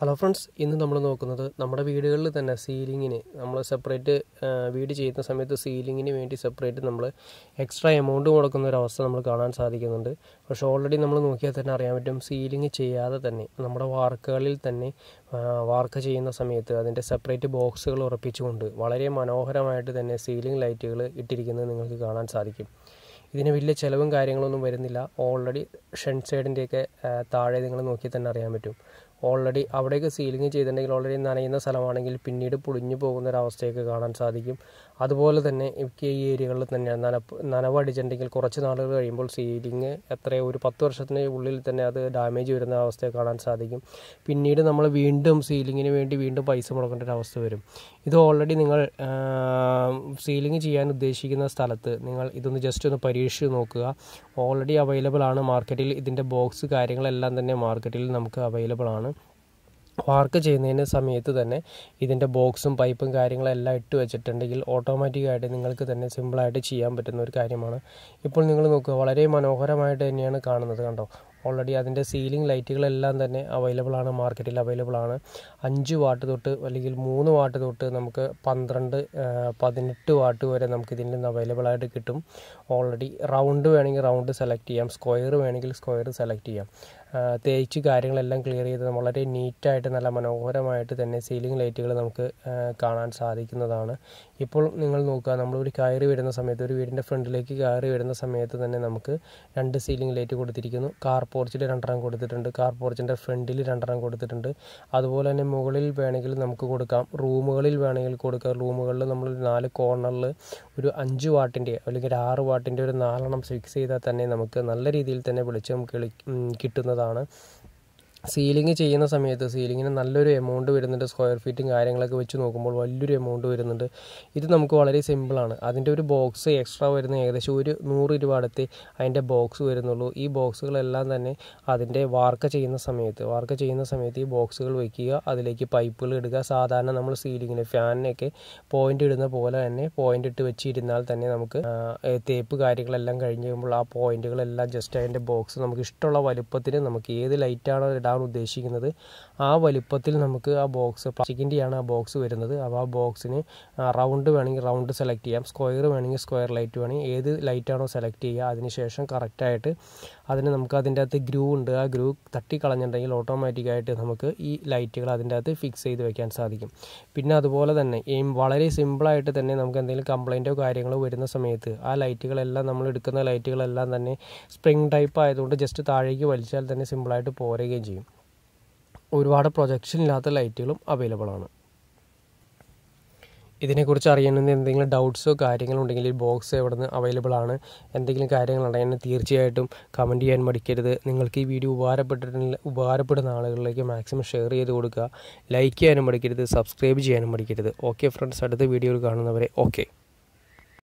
hello friends ഇന്ന് നമ്മൾ നോക്കുന്നത് നമ്മുടെ വീടുകളിൽ തന്നെ സീലിങ്ങിന് നമ്മൾ സെപ്പറേറ്റ് വീട് ചെയ്യുന്ന സമയത്ത് സീലിങ്ങിന് വേണ്ടി സെപ്പറേറ്റ് നമ്മൾ എക്സ്ട്രാ എമൗണ്ട് മുടക്കുന്ന ഒരു അവസ്ഥ നമ്മൾ കാണാൻ സാധിക്കുന്നുണ്ട് പക്ഷേ ഓൾറെഡി നമ്മൾ നോക്കിയാൽ തന്നെ അറിയാൻ പറ്റും സീലിംഗ് ചെയ്യാതെ തന്നെ നമ്മുടെ വാർക്കുകളിൽ തന്നെ വാർക്ക് ചെയ്യുന്ന സമയത്ത് അതിൻ്റെ സെപ്പറേറ്റ് ബോക്സുകൾ ഉറപ്പിച്ചുകൊണ്ട് വളരെ മനോഹരമായിട്ട് തന്നെ സീലിംഗ് ലൈറ്റുകൾ ഇട്ടിരിക്കുന്നത് നിങ്ങൾക്ക് കാണാൻ സാധിക്കും ഇതിന് വലിയ ചിലവും കാര്യങ്ങളൊന്നും വരുന്നില്ല ഓൾറെഡി ഷെൻ സൈഡിൻ്റെയൊക്കെ താഴെ നിങ്ങൾ നോക്കിയാൽ തന്നെ അറിയാൻ പറ്റും ഓൾറെഡി അവിടേക്ക് സീലിംഗ് ചെയ്തിട്ടുണ്ടെങ്കിൽ ഓൾറെഡി നനയുന്ന സ്ഥലമാണെങ്കിൽ പിന്നീട് പൊളിഞ്ഞു പോകുന്ന ഒരു അവസ്ഥയൊക്കെ കാണാൻ സാധിക്കും അതുപോലെ തന്നെ എനിക്ക് ഈ ഏരിയകളിൽ തന്നെ നനപ്പ് നനവടിച്ചിട്ടുണ്ടെങ്കിൽ കുറച്ച് നാളുകൾ കഴിയുമ്പോൾ സീലിംഗ് എത്ര ഒരു പത്ത് വർഷത്തിന് ഉള്ളിൽ തന്നെ അത് ഡാമേജ് വരുന്ന അവസ്ഥയെ കാണാൻ സാധിക്കും പിന്നീട് നമ്മൾ വീണ്ടും സീലിങ്ങിന് വേണ്ടി വീണ്ടും പൈസ മുടക്കേണ്ട ഒരു അവസ്ഥ വരും ഇത് ഓൾറെഡി നിങ്ങൾ സീലിംഗ് ചെയ്യാൻ ഉദ്ദേശിക്കുന്ന സ്ഥലത്ത് നിങ്ങൾ ഇതൊന്ന് ജസ്റ്റ് ഒന്ന് പരീക്ഷിച്ച് നോക്കുക ഓൾറെഡി അവൈലബിൾ ആണ് മാർക്കറ്റിൽ ഇതിൻ്റെ ബോക്സ് കാര്യങ്ങളെല്ലാം തന്നെ മാർക്കറ്റിൽ നമുക്ക് അവൈലബിൾ ആണ് വാർക്ക് ചെയ്യുന്നതിന് സമയത്ത് തന്നെ ഇതിൻ്റെ ബോക്സും പൈപ്പും കാര്യങ്ങളെല്ലാം ഇട്ട് വെച്ചിട്ടുണ്ടെങ്കിൽ ഓട്ടോമാറ്റിക്കായിട്ട് നിങ്ങൾക്ക് തന്നെ സിമ്പിളായിട്ട് ചെയ്യാൻ പറ്റുന്ന ഒരു കാര്യമാണ് ഇപ്പോൾ നിങ്ങൾ നോക്കുക വളരെ മനോഹരമായിട്ട് തന്നെയാണ് കാണുന്നത് കണ്ടോ ഓൾറെഡി അതിൻ്റെ സീലിംഗ് ലൈറ്റുകളെല്ലാം തന്നെ അവൈലബിൾ ആണ് മാർക്കറ്റിൽ അവൈലബിൾ ആണ് അഞ്ച് വാട്ട് തൊട്ട് അല്ലെങ്കിൽ മൂന്ന് വാട്ട് തൊട്ട് നമുക്ക് പന്ത്രണ്ട് പതിനെട്ട് വാട്ട് വരെ നമുക്ക് ഇതിൽ നിന്ന് അവൈലബിൾ ആയിട്ട് കിട്ടും ഓൾറെഡി റൗണ്ട് വേണമെങ്കിൽ റൗണ്ട് സെലക്ട് ചെയ്യാം സ്ക്വയർ വേണമെങ്കിൽ സ്ക്വയർ സെലക്ട് ചെയ്യാം തേച്ച് കാര്യങ്ങളെല്ലാം ക്ലിയർ ചെയ്ത് വളരെ നീറ്റായിട്ട് നല്ല മനോഹരമായിട്ട് തന്നെ സീലിംഗ് ലൈറ്റുകൾ നമുക്ക് കാണാൻ സാധിക്കുന്നതാണ് ഇപ്പോൾ നിങ്ങൾ നോക്കുക നമ്മളൊരു കയറി വരുന്ന സമയത്ത് ഒരു വീടിൻ്റെ ഫ്രണ്ടിലേക്ക് കയറി വരുന്ന സമയത്ത് തന്നെ നമുക്ക് രണ്ട് സീലിംഗ് ലൈറ്റ് കൊടുത്തിരിക്കുന്നു കാർ പോർച്ചിൽ രണ്ടെണ്ണം കൊടുത്തിട്ടുണ്ട് കാർ പോർച്ചിൻ്റെ ഫ്രണ്ടിൽ രണ്ടെണ്ണം കൊടുത്തിട്ടുണ്ട് അതുപോലെ തന്നെ മുകളിൽ വേണമെങ്കിൽ നമുക്ക് കൊടുക്കാം റൂമുകളിൽ വേണമെങ്കിൽ കൊടുക്കാം റൂമുകളിൽ നമ്മൾ നാല് കോർണറിൽ ഒരു അഞ്ച് വാട്ടിൻ്റെ അല്ലെങ്കിൽ ഒരു ആറ് വാട്ടിൻ്റെ ഒരു നാലെണ്ണം ഫിക്സ് ചെയ്താൽ തന്നെ നമുക്ക് നല്ല രീതിയിൽ തന്നെ വെളിച്ചം കിളി കിട്ടുന്നതാണ് സീലിംഗ് ചെയ്യുന്ന സമയത്ത് സീലിങ്ങിന് നല്ലൊരു എമൗണ്ട് വരുന്നുണ്ട് സ്ക്വയർ ഫീറ്റും കാര്യങ്ങളൊക്കെ വെച്ച് നോക്കുമ്പോൾ വലിയൊരു എമൗണ്ട് വരുന്നുണ്ട് ഇത് നമുക്ക് വളരെ സിമ്പിളാണ് അതിൻ്റെ ഒരു ബോക്സ് എക്സ്ട്രാ വരുന്ന ഏകദേശം ഒരു നൂറ് രൂപ അടുത്ത് അതിൻ്റെ ബോക്സ് വരുന്നുള്ളൂ ഈ ബോക്സുകളെല്ലാം തന്നെ അതിൻ്റെ വാർക്ക ചെയ്യുന്ന സമയത്ത് വാർക്ക ചെയ്യുന്ന സമയത്ത് ഈ ബോക്സുകൾ വയ്ക്കുക അതിലേക്ക് പൈപ്പുകൾ ഇടുക സാധാരണ നമ്മൾ സീലിങ്ങിന് ഫാനിനൊക്കെ പോയിന്റ് ഇടുന്ന പോലെ തന്നെ പോയിന്റ് ഇട്ട് വെച്ചിരുന്നാൽ തന്നെ നമുക്ക് തേപ്പ് കാര്യങ്ങളെല്ലാം കഴിഞ്ഞ് കഴിയുമ്പോൾ ആ പോയിന്റുകളെല്ലാം ജസ്റ്റ് അതിൻ്റെ ബോക്സ് നമുക്ക് ഇഷ്ടമുള്ള വലുപ്പത്തിന് നമുക്ക് ഏത് ലൈറ്റാണോ ഇടാൻ ഉദ്ദേശിക്കുന്നത് ആ വലിപ്പത്തിൽ നമുക്ക് ആ ബോക്സ് പ്ലാസ്റ്റിക്കിൻ്റെയാണ് ആ ബോക്സ് വരുന്നത് അപ്പോൾ ആ ബോക്സിന് റൗണ്ട് വേണമെങ്കിൽ റൗണ്ട് സെലക്ട് ചെയ്യാം സ്ക്വയർ വേണമെങ്കിൽ സ്ക്വയർ ലൈറ്റ് വേണമെങ്കിൽ ഏത് ലൈറ്റാണോ സെലക്ട് ചെയ്യുക അതിനുശേഷം കറക്റ്റായിട്ട് അതിന് നമുക്ക് അതിൻ്റെ അകത്ത് ഗ്രൂ ഉണ്ട് ആ ഗ്രൂ തട്ടിക്കളഞ്ഞിട്ടുണ്ടെങ്കിൽ ഓട്ടോമാറ്റിക്കായിട്ട് നമുക്ക് ഈ ലൈറ്റുകൾ അതിൻ്റെ അകത്ത് ഫിക്സ് ചെയ്ത് വെക്കാൻ സാധിക്കും പിന്നെ അതുപോലെ തന്നെ എയിം വളരെ സിമ്പിളായിട്ട് തന്നെ നമുക്ക് എന്തെങ്കിലും കംപ്ലൈൻറ്റോ കാര്യങ്ങളോ വരുന്ന സമയത്ത് ആ ലൈറ്റുകളെല്ലാം നമ്മൾ എടുക്കുന്ന ലൈറ്റുകളെല്ലാം തന്നെ സ്പ്രിങ് ടൈപ്പ് ആയതുകൊണ്ട് ജസ്റ്റ് താഴേക്ക് വലിച്ചാൽ തന്നെ സിമ്പിളായിട്ട് പോരുകയും ചെയ്യും ഒരുപാട് പ്രൊജക്ഷൻ ഇല്ലാത്ത ലൈറ്റുകളും അവൈലബിൾ ആണ് ഇതിനെക്കുറിച്ച് അറിയണമെന്ന് എന്തെങ്കിലും ഡൗട്ട്സോ കാര്യങ്ങളോ ഉണ്ടെങ്കിൽ ഈ ബോക്സ് എവിടെ നിന്ന് അവൈലബിൾ ആണ് എന്തെങ്കിലും കാര്യങ്ങളുണ്ടെങ്കിൽ തീർച്ചയായിട്ടും കമൻറ്റ് ചെയ്യാൻ മടിക്കരുത് നിങ്ങൾക്ക് ഈ വീഡിയോ ഉപകാരപ്പെട്ടിട്ടുണ്ടെങ്കിൽ ഉപകാരപ്പെടുന്ന ആളുകളിലേക്ക് മാക്സിമം ഷെയർ ചെയ്ത് കൊടുക്കുക ലൈക്ക് ചെയ്യാനും മടിക്കരുത് സബ്സ്ക്രൈബ് ചെയ്യാനും മടിക്കരുത് ഓക്കെ ഫ്രണ്ട്സ് അടുത്ത വീഡിയോയിൽ കാണുന്നവരെ ഓക്കെ